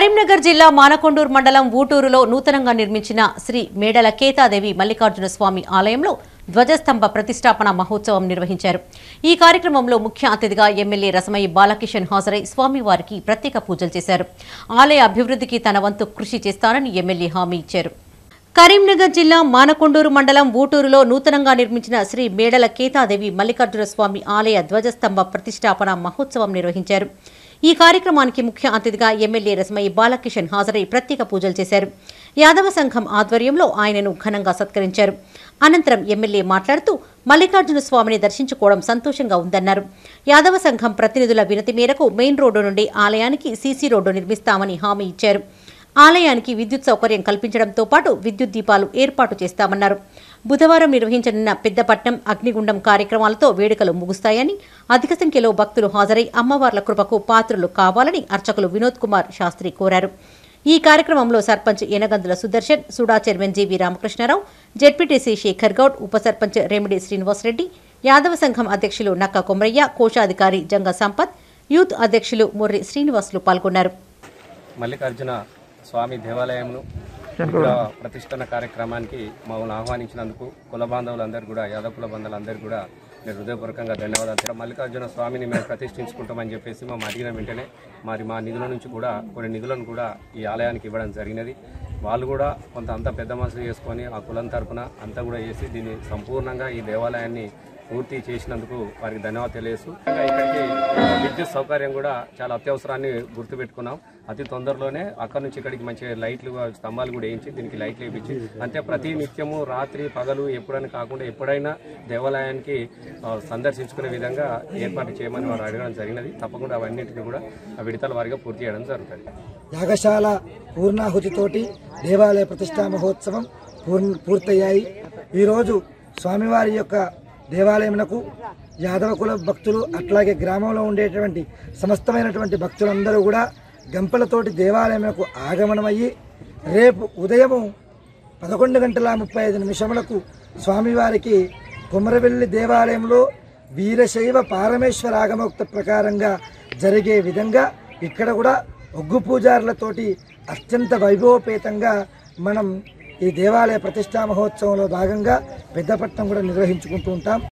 కరీంనగర్ జిల్లా మానకొండూరు మండలం ఊటూరులో నూతనంగా నిర్మించిన శ్రీ మేడల కేతాదేవి మల్లికార్జున స్వామి ఆలయంలో ధ్వజస్తంభ ప్రతిష్టాపన మహోత్సవం నిర్వహించారు ఈ కార్యక్రమంలో ముఖ్య అతిథిగా ఎమ్మెల్యే రసమయ్య బాలకిషన్ హాజరై స్వామివారికి ప్రత్యేక పూజలు చేశారు ఆలయ అభివృద్ధికి తన వంతు కృషి చేస్తానని ఎమ్మెల్యే హామీ ఇచ్చారు కరీంనగర్ జిల్లా మానకొండూరు మండలం ఊటూరులో నూతనంగా నిర్మించిన శ్రీ మేడల కేతాదేవి మల్లికార్జున స్వామి ఆలయ ధ్వజస్తంభ ప్రతిష్టాపన మహోత్సవం నిర్వహించారు ఈ కార్యక్రమానికి ముఖ్య అతిథిగా ఎమ్మెల్యే రసమయ్య బాలకిషన్ హాజరై ప్రత్యేక పూజలు చేశారు యాదవ సంఘం ఆధ్వర్యంలో ఆయనను ఘనంగా సత్కరించారు అనంతరం ఎమ్మెల్యే మాట్లాడుతూ మల్లికార్జున స్వామిని దర్శించుకోవడం సంతోషంగా ఉందన్నారు యాదవ సంఘం ప్రతినిధుల వినతి మేరకు మెయిన్ రోడ్డు నుండి ఆలయానికి సీసీ రోడ్డు నిర్మిస్తామని హామీ ఇచ్చారు ఆలయానికి విద్యుత్ సౌకర్యం కల్పించడంతో పాటు విద్యుత్ దీపాలు ఏర్పాటు చేస్తామన్నారు బుధవారం నిర్వహించనున్న పెద్దపట్నం అగ్నిగుండం కార్యక్రమాలతో వేడుకలు ముగుస్తాయని అధిక సంఖ్యలో భక్తులు హాజరై అమ్మవార్ల కృపకు పాత్రులు కావాలని అర్చకులు వినోద్ కుమార్ శాస్త్రి కోరారు ఈ కార్యక్రమంలో sarpanch Enagandula Sudarshan SUDA chairman G V Ramakrishna Rao ZPTC Shekar Goud ఉప సర్పంచ్ రెమిడి శ్రీనివాసరెడ్డి యాదవ సంఘం అధ్యక్షులు నక్క కొమరయ్య కోశాధికారి జంగ సంపత్ యూత్ అధ్యక్షులు ముర్రి శ్రీనివాసులు పాల్గొన్నారు మల్లికార్జున స్వామి దేవాలయంను విగ్రహ ప్రతిష్టన కార్యక్రమానికి మమ్మల్ని ఆహ్వానించినందుకు కుల బాంధవులందరూ కూడా యాదవ కుల బంధువులందరూ కూడా నేను హృదయపూర్వకంగా ధన్యవాదాలు తెలియ- మల్లికార్జున స్వామిని మేము ప్రతిష్ఠించుకుంటామని చెప్పేసి మేము అడిగిన వెంటనే మరి మా నిధుల నుంచి కూడా కొన్ని నిధులను కూడా ఈ ఆలయానికి ఇవ్వడం జరిగినది వాళ్ళు కూడా కొంత అంతా పెద్ద మనసులు చేసుకొని ఆ కులం తరపున అంతా కూడా చేసి దీన్ని సంపూర్ణంగా ఈ దేవాలయాన్ని పూర్తి చేసినందుకు వారికి ధన్యవాదాలు తెలియజేస్తూ ఇంకా ఇక్కడికి విద్యుత్ సౌకర్యం కూడా చాలా అత్యవసరాన్ని గుర్తుపెట్టుకున్నాం అతి తొందరలోనే అక్కడ నుంచి ఇక్కడికి మంచి లైట్లు స్తంభాలు కూడా వేయించి దీనికి లైట్లు వేయించి అంతే ప్రతి నిత్యము రాత్రి పగలు ఎప్పుడైనా కాకుండా ఎప్పుడైనా దేవాలయానికి ఆ, సందర్శించుకునే విధంగా ఏర్పాటు చేయమని వారు అడగడం జరిగినది తప్పకుండా అవన్నింటిని కూడా ఆ విడతల వారిగా పూర్తి చేయడం జరుగుతుంది యాగశాల పూర్ణాహుతితోటి దేవాలయ ప్రతిష్టా మహోత్సవం పూర్ణ పూర్తయ్యాయి ఈరోజు స్వామివారి యొక్క దేవాలయమునకు యాదవ కుల భక్తులు అట్లాగే గ్రామంలో ఉండేటువంటి సమస్తమైనటువంటి భక్తులందరూ కూడా గంపలతోటి దేవాలయమునకు ఆగమనమయ్యి రేపు ఉదయము పదకొండు గంటల ముప్పై ఐదు నిమిషములకు స్వామివారికి కుమరవెల్లి దేవాలయంలో వీరశైవ పారమేశ్వర ఆగమోక్త ప్రకారంగా జరిగే విధంగా ఇక్కడ కూడా ఒగ్గు పూజారులతోటి అత్యంత వైభవపేతంగా మనం ఈ దేవాలయ ప్రతిష్టా మహోత్సవంలో భాగంగా పెద్దపట్నం కూడా నిర్వహించుకుంటూ ఉంటాం